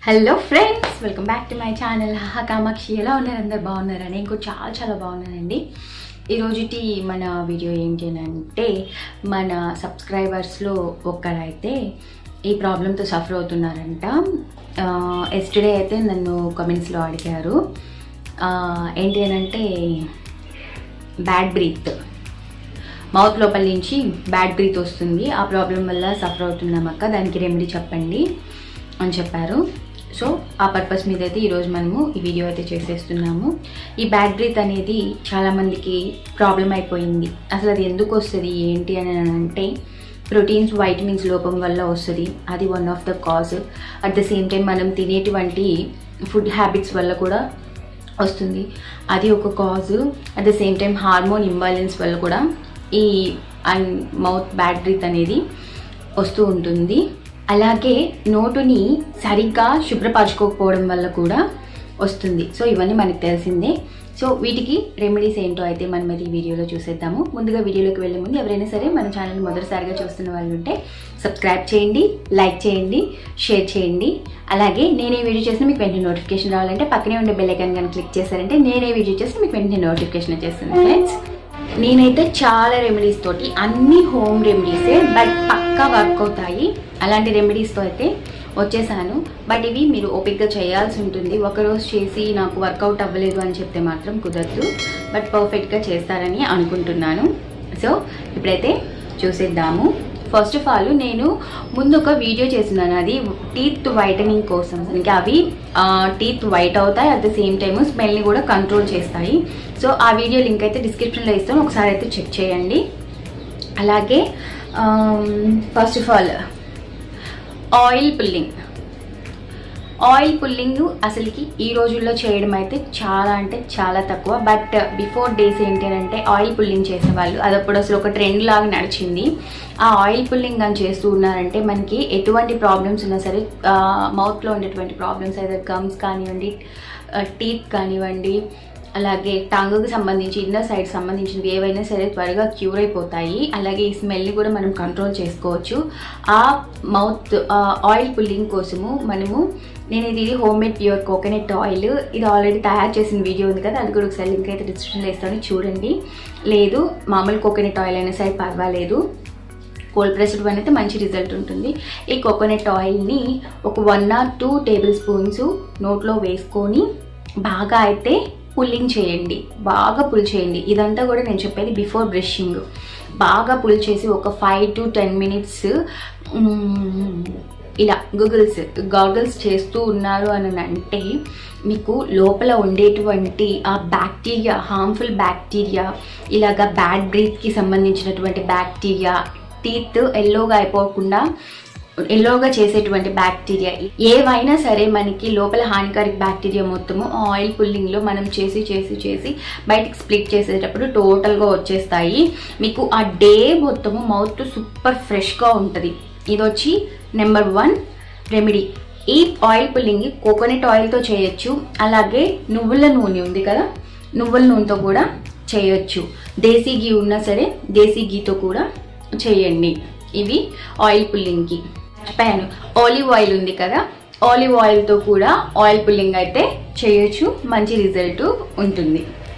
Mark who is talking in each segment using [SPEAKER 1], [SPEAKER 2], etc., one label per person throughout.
[SPEAKER 1] hello friends welcome back to my channel హా కామాక్షి ఎలా ఉన్నారు అందరు బాగున్నారా నేను కూడా చాలా చాలా బాగున్నానండి ఈరోజుటి మన వీడియో ఏంటి అని అంటే మన సబ్స్క్రైబర్స్లో ఒక్కరైతే ఈ ప్రాబ్లంతో సఫర్ అవుతున్నారంట ఎస్టర్డే అయితే నన్ను కమెంట్స్లో అడిగారు ఆ, ఏంటి అని అంటే బ్యాడ్ బ్రీత్ మౌత్ లోపల నుంచి బ్యాడ్ బ్రీత్ వస్తుంది ఆ ప్రాబ్లం వల్ల సఫర్ అవుతున్నాం అక్క దానికి రెమెడీ చెప్పండి అని చెప్పారు సో ఆ పర్పస్ మీద అయితే ఈరోజు మనము ఈ వీడియో అయితే చేసేస్తున్నాము ఈ బ్యాడ్ బ్రీత్ అనేది చాలామందికి ప్రాబ్లం అయిపోయింది అసలు అది ఎందుకు వస్తుంది ఏంటి అని అంటే ప్రోటీన్స్ వైటమిన్స్ లోపం వల్ల వస్తుంది అది one of the cause at the same time మనం తినేటువంటి ఫుడ్ హ్యాబిట్స్ వల్ల కూడా వస్తుంది అది ఒక cause at the same time hormone imbalance వల్ల కూడా ఈ మౌత్ బ్యాడ్ బ్రీత్ అనేది వస్తూ ఉంటుంది అలాగే నోటుని సరిగ్గా శుభ్రపరచుకోకపోవడం వల్ల కూడా వస్తుంది సో ఇవన్నీ మనకు తెలిసిందే సో వీటికి రెమెడీస్ ఏంటో అయితే మనం అయితే ఈ వీడియోలో చూసేద్దాము ముందుగా వీడియోలోకి వెళ్ళే ముందు ఎవరైనా సరే మన ఛానల్ మొదటిసారిగా చూస్తున్న వాళ్ళు ఉంటే సబ్స్క్రైబ్ చేయండి లైక్ చేయండి షేర్ చేయండి అలాగే నేనే వీడియో చేసిన మీకు వెంటనే నోటిఫికేషన్ రావాలంటే పక్కనే ఉండే బెల్ ఐకాన్ కానీ క్లిక్ చేశారంటే నేనే వీడియో చేస్తే మీకు వెంటనే నోటిఫికేషన్ వచ్చేస్తుంది ఫ్రెండ్స్ నేనైతే చాలా రెమెడీస్ తోటి అన్ని హోమ్ రెమెడీసే బట్ పక్కా వర్క్ అవుతాయి అలాంటి రెమెడీస్తో అయితే వచ్చేసాను బట్ ఇవి మీరు ఓపిక్గా చేయాల్సి ఉంటుంది ఒకరోజు చేసి నాకు వర్కౌట్ అవ్వలేదు అని చెప్తే మాత్రం కుదరదు బట్ పర్ఫెక్ట్గా చేస్తారని అనుకుంటున్నాను సో ఇప్పుడైతే చూసేద్దాము ఫస్ట్ ఆఫ్ ఆల్ నేను ముందు ఒక వీడియో చేస్తున్నాను అది టీత్ వైటనింగ్ కోసం ఇంకా అవి టీత్ వైట్ అవుతాయి అట్ ద సేమ్ టైమ్ స్మెల్ని కూడా కంట్రోల్ చేస్తాయి సో ఆ వీడియో లింక్ అయితే డిస్క్రిప్షన్లో ఇస్తాను ఒకసారి అయితే చెక్ చేయండి అలాగే first of all oil pulling oil pulling అసలుకి ఈ రోజుల్లో చేయడం అయితే చాలా అంటే చాలా తక్కువ బట్ బిఫోర్ డేస్ ఏంటి అని అంటే ఆయిల్ పుల్లింగ్ చేసేవాళ్ళు అది అప్పుడు అసలు ఒక ట్రెండ్ లాగా నడిచింది ఆ ఆయిల్ పుల్లింగ్ అని చేస్తూ ఉన్నారంటే మనకి ఎటువంటి ప్రాబ్లమ్స్ ఉన్నా సరే మౌత్లో ఉండేటువంటి ప్రాబ్లమ్స్ అయితే గమ్స్ కానివ్వండి టీత్ కానివ్వండి అలాగే టంగుకి సంబంధించి ఇన్నర్ సైడ్ సంబంధించినవి ఏవైనా సరే త్వరగా క్యూర్ అయిపోతాయి అలాగే ఈ స్మెల్ని కూడా మనం కంట్రోల్ చేసుకోవచ్చు ఆ మౌత్ ఆయిల్ పుల్లింగ్ కోసము మనము నేను ఇది home made pure coconut oil ఇది ఆల్రెడీ తయారు చేసిన వీడియో ఉంది కదా అది కూడా ఒకసారి లింక్ అయితే డిస్క్రిప్షన్లో ఇస్తాను చూడండి లేదు మామూలు కోకోనట్ ఆయిల్ అయినా సరే పర్వాలేదు కోల్డ్ ప్రెస్డ్ వన్ అయితే మంచి రిజల్ట్ ఉంటుంది ఈ కోకోనట్ ఆయిల్ని ఒక one or two tablespoons నోట్లో వేసుకొని బాగా అయితే పుల్లింగ్ చేయండి బాగా పుల్ చేయండి ఇదంతా కూడా నేను చెప్పేది బిఫోర్ బ్రషింగ్ బాగా పుల్ చేసి ఒక ఫైవ్ టు టెన్ మినిట్స్ ఇలా గూగుల్స్ గాగుల్స్ చేస్తూ ఉన్నారు అని అంటే మీకు లోపల ఉండేటువంటి ఆ బ్యాక్టీరియా హార్మ్ఫుల్ బ్యాక్టీరియా ఇలాగా బ్యాడ్ బ్రీత్కి సంబంధించినటువంటి బ్యాక్టీరియా టీత్ ఎల్లోగా అయిపోకుండా ఎల్లోగా చేసేటువంటి బ్యాక్టీరియా ఏవైనా సరే మనకి లోపల హానికారక బ్యాక్టీరియా మొత్తము ఆయిల్ పుల్లింగ్లో మనం చేసి చేసి చేసి బయటకు స్ప్లిట్ చేసేటప్పుడు టోటల్గా వచ్చేస్తాయి మీకు ఆ డే మొత్తము మౌత్ సూపర్ ఫ్రెష్గా ఉంటుంది ఇది వచ్చి నెంబర్ వన్ రెమెడీ ఈ ఆయిల్ పుల్లింగ్ కోకోనట్ ఆయిల్తో చేయొచ్చు అలాగే నువ్వుల నూనె ఉంది కదా నువ్వుల నూనెతో కూడా చేయొచ్చు దేశీ గీ ఉన్నా సరే దేశీ గీతో కూడా చేయండి ఇవి ఆయిల్ పుల్లింగ్కి మర్చిపోయాను ఆలివ్ ఆయిల్ ఉంది కదా ఆలివ్ ఆయిల్తో కూడా ఆయిల్ పుల్లింగ్ అయితే చేయొచ్చు మంచి రిజల్ట్ ఉంటుంది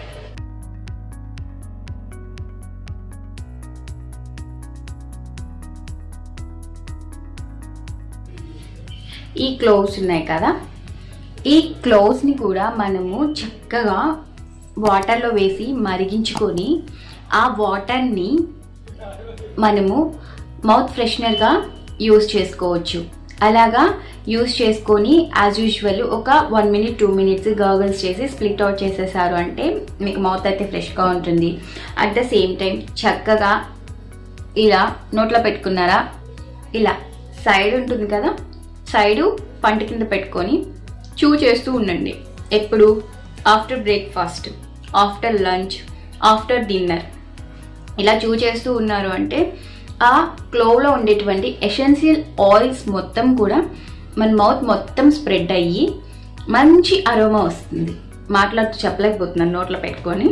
[SPEAKER 1] ఈ క్లోవ్స్ ఉన్నాయి కదా ఈ క్లోవ్స్ని కూడా మనము చక్కగా వాటర్లో వేసి మరిగించుకొని ఆ వాటర్ని మనము మౌత్ ఫ్రెషనర్గా యూస్ చేసుకోవచ్చు అలాగా యూస్ చేసుకొని యాజ్ యూజువల్ ఒక one minute two minutes gargles చేసి స్ప్లిట్ అవుట్ చేసేసారు అంటే మీకు మౌత్ అయితే ఫ్రెష్గా ఉంటుంది అట్ ద సేమ్ టైం చక్కగా ఇలా నోట్లో పెట్టుకున్నారా ఇలా సైడ్ ఉంటుంది కదా సైడు పంట కింద పెట్టుకొని చూ చేస్తూ ఉండండి ఎప్పుడు after breakfast after lunch after dinner ఇలా చూ చేస్తూ ఉన్నారు అంటే ఆ క్లోవ్లో ఉండేటువంటి ఎసెన్షియల్ ఆయిల్స్ మొత్తం కూడా మన మౌత్ మొత్తం స్ప్రెడ్ అయ్యి మంచి అరోమా వస్తుంది మాట్లాడుతూ చెప్పలేకపోతున్నాను నోట్లో పెట్టుకొని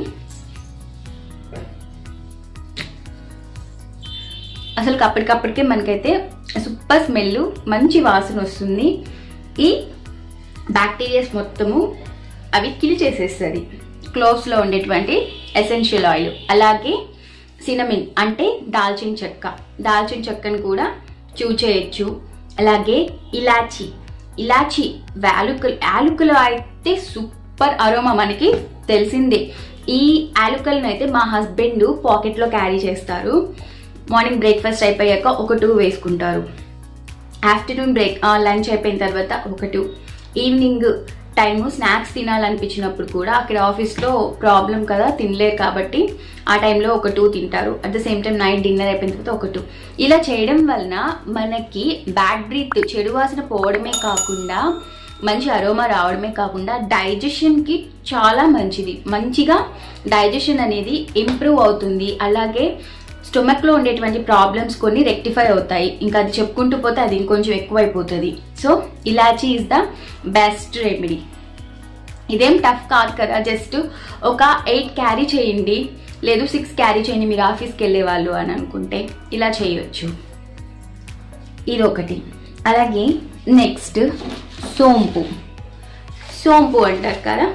[SPEAKER 1] అసలు అప్పటికప్పటికే మనకైతే సూపర్ స్మెల్ మంచి వాసన వస్తుంది ఈ బ్యాక్టీరియాస్ మొత్తము అవి కిల్ చేసేస్తుంది క్లోవ్స్లో ఉండేటువంటి ఎసెన్షియల్ ఆయిల్ అలాగే సినమిన్ అంటే దాల్చిన చెక్క దాల్చిన చెక్కను కూడా చూ చేయొచ్చు అలాగే ఇలాచి ఇలాచి యాలుకలు యాలుకలు అయితే సూపర్ అరోమా మనకి తెలిసిందే ఈ యాలుకలను అయితే మా హస్బెండ్ పాకెట్లో క్యారీ చేస్తారు మార్నింగ్ బ్రేక్ఫాస్ట్ అయిపోయాక ఒక టూ వేసుకుంటారు ఆఫ్టర్నూన్ బ్రేక్ లంచ్ అయిపోయిన తర్వాత ఒక టూ ఈవినింగ్ టైము స్నాక్స్ తినాలనిపించినప్పుడు కూడా అక్కడ ఆఫీస్లో ప్రాబ్లం కదా తినలేరు కాబట్టి ఆ టైంలో ఒక టూ తింటారు at the same time night dinner అయిపోయిన తర్వాత ఒక టూ ఇలా చేయడం వలన మనకి బ్యాడ్ బ్రీత్ చెడు వాసన పోవడమే కాకుండా మంచి అరోమా రావడమే కాకుండా డైజెషన్కి చాలా మంచిది మంచిగా డైజెషన్ అనేది ఇంప్రూవ్ అవుతుంది అలాగే స్టొమక్లో ఉండేటువంటి ప్రాబ్లమ్స్ కొన్ని రెక్టిఫై అవుతాయి ఇంకా అది చెప్పుకుంటూ పోతే అది ఇంకొంచెం ఎక్కువైపోతుంది so elaichi is the best remedy ఇదేం టఫ్ కాదు కదా జస్ట్ ఒక ఎయిట్ క్యారీ చేయండి లేదు సిక్స్ క్యారీ చేయండి మీరు ఆఫీస్కి వెళ్ళే వాళ్ళు అని అనుకుంటే ఇలా చేయొచ్చు ఇది ఒకటి అలాగే నెక్స్ట్ సోంపు సోంపు అంటారు కదా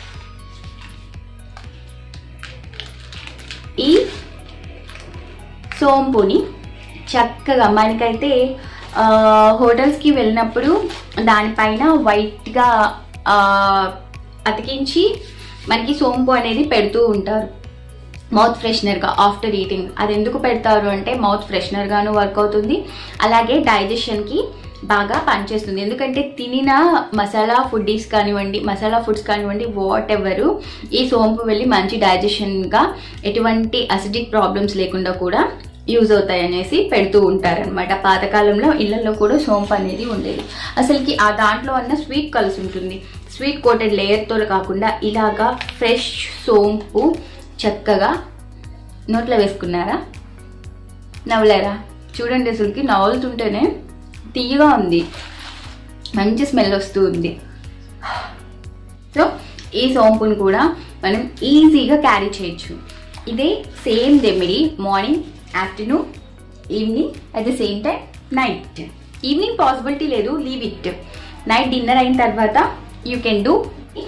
[SPEAKER 1] ఈ సోంపుని చక్కగా మనకైతే ఆ, హోటల్స్కి వెళ్ళినప్పుడు దానిపైన వైట్గా ఆ, అతికించి మనకి సోంపు అనేది పెడుతూ ఉంటారు మౌత్ ఫ్రెషనర్గా ఆఫ్టర్ ఈటింగ్ అది ఎందుకు పెడతారు అంటే మౌత్ ఫ్రెషనర్గాను వర్క్ అవుతుంది అలాగే డైజెషన్కి బాగా పనిచేస్తుంది ఎందుకంటే తినిన మసాలా ఫుడ్డీస్ కానివ్వండి మసాలా ఫుడ్స్ కానివ్వండి వాట్ ఎవరు ఈ సోంపు వెళ్ళి మంచి డైజెషన్గా ఎటువంటి అసిడిక్ ప్రాబ్లమ్స్ లేకుండా కూడా యూజ్ అవుతాయి అనేసి పెడుతూ ఉంటారనమాట పాతకాలంలో ఇళ్లలో కూడా సోంపు అనేది ఉండేది అసలుకి ఆ దాంట్లో అన్న స్వీట్ కలిసి ఉంటుంది స్వీట్ కోటెడ్ లేయర్తో కాకుండా ఇలాగా ఫ్రెష్ సోంపు చక్కగా నోట్లో వేసుకున్నారా నవ్వలేరా చూడండి అసలుకి నవ్వులుతుంటేనే తీయగా ఉంది మంచి స్మెల్ వస్తూ ఉంది సో ఈ సోంపుని కూడా మనం ఈజీగా క్యారీ చేయొచ్చు ఇదే same remedy morning afternoon evening at the same time night evening possibility లేదు లీవ్ ఇట్ నైట్ డిన్నర్ అయిన తర్వాత you can do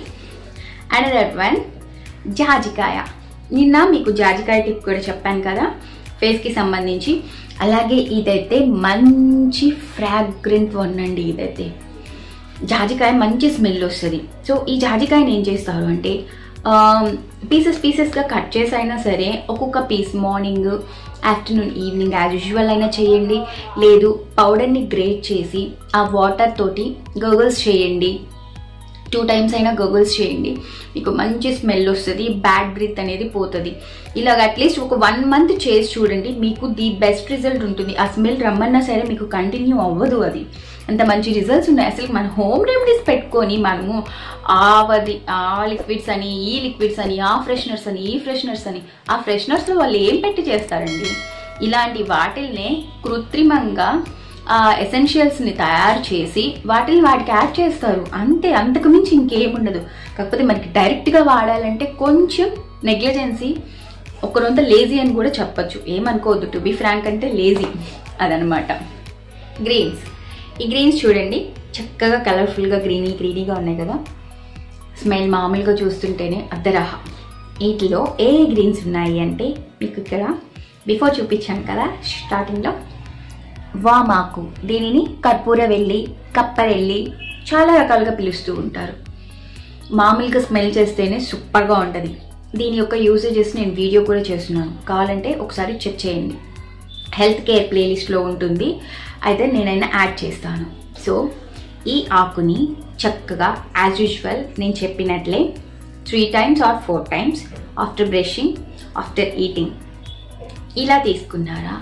[SPEAKER 1] another one జాజికాయ నిన్న మీకు జాజికాయ టిప్ కూడా చెప్పాను కదా ఫేస్కి సంబంధించి అలాగే ఇదైతే మంచి ఫ్రాగ్రెంట్ వన్ అండి ఇదైతే జాజికాయ మంచి స్మెల్ వస్తుంది సో ఈ జాజికాయని ఏం చేస్తారు అంటే పీసెస్ పీసెస్గా కట్ చేసి అయినా సరే ఒక్కొక్క piece morning afternoon evening as usual అయినా చేయండి లేదు పౌడర్ని గ్రేట్ చేసి ఆ వాటర్ తోటి గర్గల్స్ చేయండి టూ టైమ్స్ అయినా గర్గల్స్ చేయండి మీకు మంచి స్మెల్ వస్తుంది బ్యాడ్ బ్రీత్ అనేది పోతుంది ఇలాగ అట్లీస్ట్ ఒక వన్ మంత్ చేసి చూడండి మీకు ది బెస్ట్ రిజల్ట్ ఉంటుంది ఆ స్మెల్ రమ్మన్నా సరే మీకు కంటిన్యూ అవ్వదు అది అంత మంచి రిజల్ట్స్ ఉన్నాయి అసలు మన హోమ్ రెమెడీస్ పెట్టుకొని మనము ఆవది ఆ లిక్విడ్స్ అని ఈ లిక్విడ్స్ అని ఆ ఫ్రెషనర్స్ అని ఈ ఫ్రెషనర్స్ అని ఆ ఫ్రెషనర్స్లో వాళ్ళు ఏం పెట్టి చేస్తారండి ఇలాంటి వాటిల్నే కృత్రిమంగా ఆ ఎసెన్షియల్స్ని తయారు చేసి వాటిని వాటికి యాడ్ చేస్తారు అంతే అంతకు మించి ఇంకేముండదు కాకపోతే మనకి డైరెక్ట్గా వాడాలంటే కొంచెం నెగ్లిజెన్సీ ఒకరొంత లేజీ అని కూడా చెప్పొచ్చు ఏమనుకోవద్దు టు బి ఫ్రాంక్ అంటే లేజీ అదనమాట గ్రీన్స్ ఈ గ్రీన్స్ చూడండి చక్కగా కలర్ఫుల్గా గ్రీనీ గ్రీనీగా ఉన్నాయి కదా స్మెల్ మామూలుగా చూస్తుంటేనే అద్దరహ వీటిలో ఏ గ్రీన్స్ ఉన్నాయి అంటే మీకు ఇక్కడ బిఫోర్ చూపించాను కదా స్టార్టింగ్లో వామాకు దీనిని కర్పూర వెళ్ళి కప్పరెల్లి చాలా రకాలుగా పిలుస్తూ ఉంటారు మామూలుగా స్మెల్ చేస్తేనే సూపర్గా ఉంటుంది దీని యొక్క యూసేజెస్ నేను వీడియో కూడా చేస్తున్నాను కావాలంటే ఒకసారి చెక్ చేయండి హెల్త్ కేర్ ప్లేలిస్ట్లో ఉంటుంది అయితే నేనైనా యాడ్ చేస్తాను సో ఈ ఆకుని చక్కగా యాజ్ యూజువల్ నేను చెప్పినట్లే three times or four times after brushing after eating ఇలా తీసుకున్నారా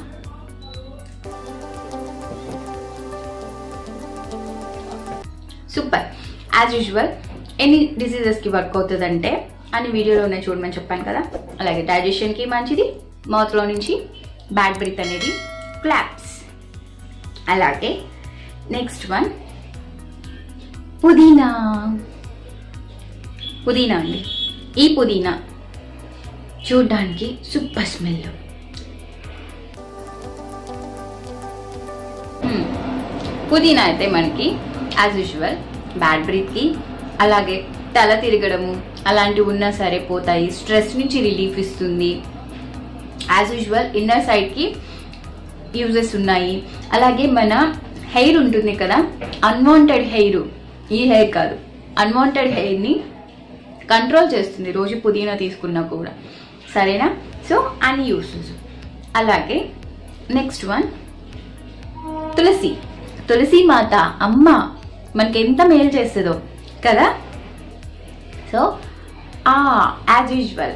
[SPEAKER 1] సూపర్ యాజ్ యూజువల్ ఎన్ని డిసీజెస్కి వర్క్ అవుతుందంటే అని వీడియోలో ఉన్నాయి చూడమని చెప్పాను కదా అలాగే డైజెషన్కి మంచిది మౌత్లో నుంచి బ్యాడ్ బ్రీత్ అనేది క్లాప్స్ అలాగే నెక్స్ట్ వన్ పుదీనా పుదీనా అండి ఈ పుదీనా చూడ్డానికి సూపర్ స్మెల్ పుదీనా అయితే మనకి యాజ్ యూజువల్ బ్యాడ్ బ్రీత్కి అలాగే తల తిరగడము అలాంటివి ఉన్నా సరే పోతాయి స్ట్రెస్ నుంచి రిలీఫ్ ఇస్తుంది యాజ్ యూజువల్ ఇన్నర్ సైడ్కి యూజెస్ ఉన్నాయి అలాగే మన హెయిర్ ఉంటుంది కదా అన్వాంటెడ్ హెయిర్ ఈ హెయిర్ కాదు అన్వాంటెడ్ హెయిర్ని కంట్రోల్ చేస్తుంది రోజు పుదీనా తీసుకున్నా కూడా సరేనా సో అన్ని యూసెస్ అలాగే నెక్స్ట్ వన్ తులసి తులసి మాత అమ్మ మనకి ఎంత మేలు చేస్తుందో కదా సో యాజ్ యూజువల్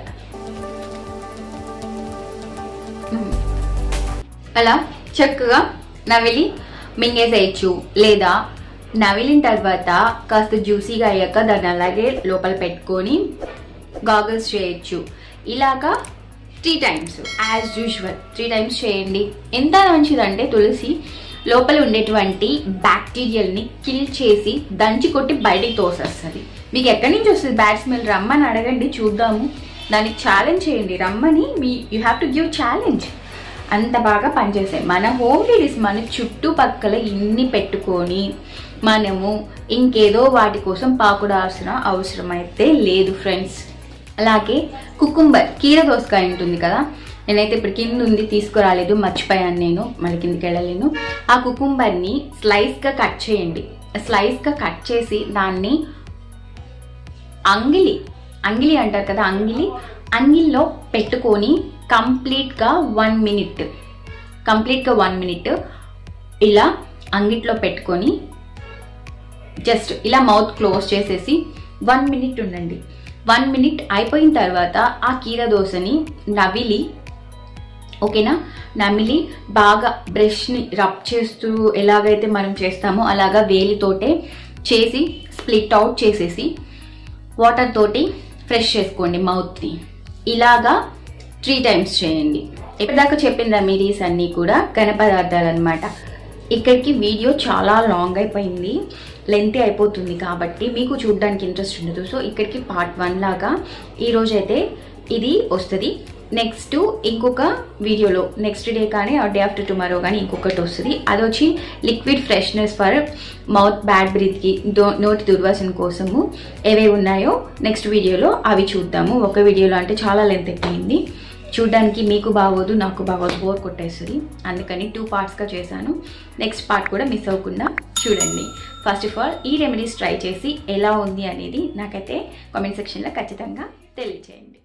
[SPEAKER 1] అలా చక్కగా నవిలి మింగేసేయచ్చు లేదా నవిలిన తర్వాత కాస్త జ్యూసీగా అయ్యాక దాన్ని అలాగే లోపల పెట్టుకొని గాగల్స్ చేయొచ్చు ఇలాగా three times as usual three times చేయండి ఎంత మంచిదంటే తులసి లోపల ఉండేటువంటి బ్యాక్టీరియల్ని కిల్ చేసి దంచి కొట్టి బయటికి తోసేస్తుంది మీకు ఎక్కడి నుంచి వస్తుంది బ్యాడ్ స్మెల్ రమ్మని అడగండి చూద్దాము దానికి ఛాలెంజ్ చేయండి రమ్మని మీ you have to give challenge అంత బాగా పనిచేసాయి మన హోమ్ రెడీస్ మన చుట్టుపక్కల ఇన్ని పెట్టుకొని మనము ఇంకేదో వాటి కోసం పాకుడాల్సిన అవసరం అయితే లేదు ఫ్రెండ్స్ అలాగే కుకుంబర్ కీర దోసకాయ ఉంటుంది కదా నేనైతే ఇప్పుడు కింద ఉంది తీసుకురాలేదు మర్చిపోయాను నేను మళ్ళీ కిందకి వెళ్ళలేను ఆ కుకుంబర్ని స్లైస్గా కట్ చేయండి స్లైస్గా కట్ చేసి దాన్ని అంగిలి అంగిలి అంటారు కదా అంగిలి అంగిల్లో పెట్టుకొని కంప్లీట్గా వన్ మినిట్ కంప్లీట్గా వన్ మినిట్ ఇలా అంగిట్లో పెట్టుకొని జస్ట్ ఇలా మౌత్ క్లోజ్ చేసేసి వన్ మినిట్ ఉండండి వన్ మినిట్ అయిపోయిన తర్వాత ఆ కీర దోశని నవిలి ఓకేనా నమిలి బాగా బ్రష్ని రబ్ చేస్తూ ఎలాగైతే మనం చేస్తామో అలాగా వేలితోటే చేసి స్ప్లిట్ అవుట్ చేసేసి వాటర్ తోటి ఫ్రెష్ చేసుకోండి మౌత్ని ఇలాగా త్రీ టైమ్స్ చేయండి ఇప్పటిదాకా చెప్పిన రెమెడీస్ అన్నీ కూడా ఘన పదార్థాలు అనమాట ఇక్కడికి వీడియో చాలా లాంగ్ అయిపోయింది లెంతీ అయిపోతుంది కాబట్టి మీకు చూడడానికి ఇంట్రెస్ట్ ఉండదు సో ఇక్కడికి పార్ట్ వన్ లాగా ఈరోజైతే ఇది వస్తుంది నెక్స్ట్ ఇంకొక వీడియోలో నెక్స్ట్ డే కానీ డే ఆఫ్టర్ టుమారో కానీ ఇంకొకటి వస్తుంది అది వచ్చి liquid freshness for mouth bad బ్రీత్కి నోటి దుర్వాసన కోసము ఏవేవి ఉన్నాయో నెక్స్ట్ వీడియోలో అవి చూద్దాము ఒక వీడియోలో అంటే చాలా లెంత్ అయిపోయింది చూడడానికి మీకు బాగోదు నాకు బాగోదు బోర్ కొట్టేస్తుంది అందుకని టూ పార్ట్స్గా చేశాను నెక్స్ట్ పార్ట్ కూడా మిస్ అవ్వకుండా చూడండి ఫస్ట్ ఆఫ్ ఆల్ ఈ రెమెడీస్ ట్రై చేసి ఎలా ఉంది అనేది నాకైతే కామెంట్ సెక్షన్లో ఖచ్చితంగా తెలియచేయండి